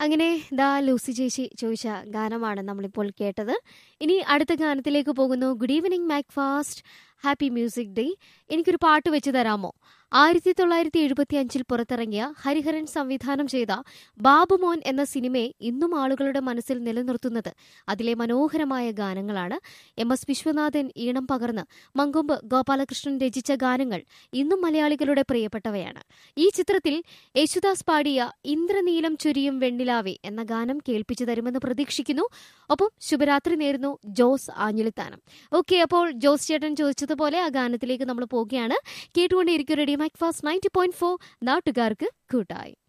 അങ്ങനെ ദാ ലൂസി ചേച്ചി ചോദിച്ച ഗാനമാണ് നമ്മളിപ്പോൾ കേട്ടത് ഇനി അടുത്ത ഗാനത്തിലേക്ക് പോകുന്നു good evening Macfast happy music day എനിക്കൊരു പാട്ട് വെച്ച് തരാമോ ആയിരത്തി തൊള്ളായിരത്തി എഴുപത്തി അഞ്ചിൽ പുറത്തിറങ്ങിയ ഹരിഹരൻ സംവിധാനം ചെയ്ത ബാബുമോൻ എന്ന സിനിമയെ ഇന്നും ആളുകളുടെ മനസ്സിൽ നിലനിർത്തുന്നത് അതിലെ മനോഹരമായ ഗാനങ്ങളാണ് എം എസ് വിശ്വനാഥൻ ഈണം പകർന്ന് മങ്കൊമ്പ് ഗോപാലകൃഷ്ണൻ രചിച്ച ഗാനങ്ങൾ ഇന്നും മലയാളികളുടെ പ്രിയപ്പെട്ടവയാണ് ഈ ചിത്രത്തിൽ യേശുദാസ് പാടിയ ഇന്ദ്രനീലം ചുരിയും വെണ്ണിലാവേ എന്ന ഗാനം കേൾപ്പിച്ചു തരുമെന്ന് പ്രതീക്ഷിക്കുന്നു ഒപ്പം ശുഭരാത്രി നേരുന്നു ജോസ് ആഞ്ഞിലിത്താനം ഓക്കെ അപ്പോൾ ജോസ് ചേട്ടൻ ചോദിച്ചതുപോലെ ആ ഗാനത്തിലേക്ക് നമ്മൾ പോവുകയാണ് കേട്ടുകൊണ്ടേയിരിക്കും ready Macfast ninety point four നാട്ടുകാർക്ക് കൂട്ടായി